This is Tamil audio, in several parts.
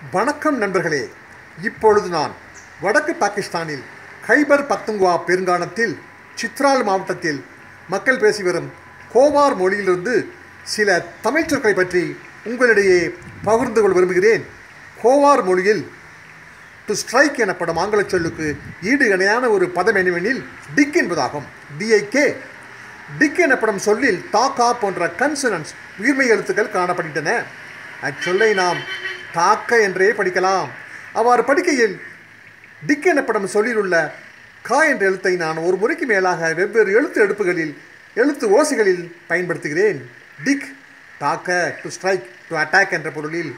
வணக்கம் நண்பர்களே இப்பொழுது நான் வடக்கு பாகிஸ்தானில் கைபர் பக்துங்குவா பெருங்கானத்தில் சித்ரால் மாவட்டத்தில் மக்கள் பேசி வரும் கோவார் மொழியிலிருந்து சில தமிழ் சொற்களை பற்றி உங்களிடையே பகிர்ந்து கொள்ள விரும்புகிறேன் கோவார் மொழியில் டு ஸ்ட்ரைக் எனப்படும் ஆங்கில சொல்லுக்கு ஈடு இணையான ஒரு பதம் என்னவெனில் டிக் என்பதாகும் டிஐகே டிக் எனப்படும் சொல்லில் தாக்கா போன்ற கன்சனன்ஸ் உயிர்மை எழுத்துக்கள் காணப்படுகின்றன அச்சொல்லை நாம் தாக்க என்றே படிக்கலாம் அவ்வாறு படிக்கையில் டிக் எனப்படும் சொல்லில் உள்ள கா என்ற எழுத்தை நான் ஒரு முறைக்கு மேலாக வெவ்வேறு எழுத்து எடுப்புகளில் எழுத்து ஓசைகளில் பயன்படுத்துகிறேன் டிக் தாக்க டு ஸ்ட்ரைக் டு அட்டாக் என்ற பொருளில்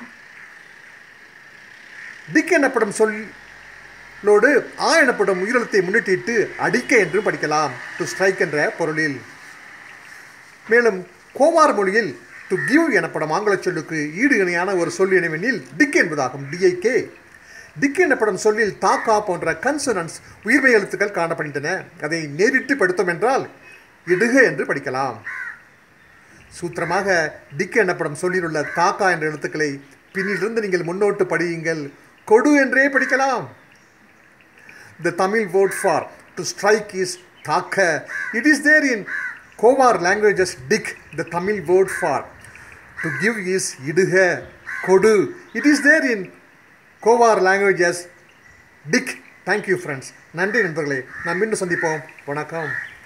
டிக் எனப்படும் சொல்லோடு ஆ எனப்படும் உயிரெழுத்தை முன்னிட்டிட்டு அடிக்க என்று படிக்கலாம் டு ஸ்ட்ரைக் என்ற பொருளில் மேலும் கோவார் மொழியில் டு கிவ் எனப்படும் ஆங்கில சொல்லுக்கு ஈடு இணையான ஒரு சொல் இணைவெனில் டிக் என்பதாகும் டிஐகே டிக் எனப்படும் சொல்லில் தாக்கா போன்ற கன்சனன்ஸ் உயிர்மை எழுத்துக்கள் காணப்படுகின்றன அதை நேரிட்டு படுத்தோம் என்றால் இடுக என்று படிக்கலாம் சூத்திரமாக டிக் எனப்படும் சொல்லில் உள்ள தாக்கா என்ற எழுத்துக்களை பின்னிலிருந்து நீங்கள் முன்னோட்டு படியுங்கள் கொடு என்றே படிக்கலாம் The Tamil word for to strike is thaka. It is there in Kovar languages dik. The Tamil word for to give is iduha, kodu. It is there in Kovar languages dik. Thank you friends. நன்றி நண்பர்களே நாம் மீண்டும் சந்திப்போம் வணக்கம்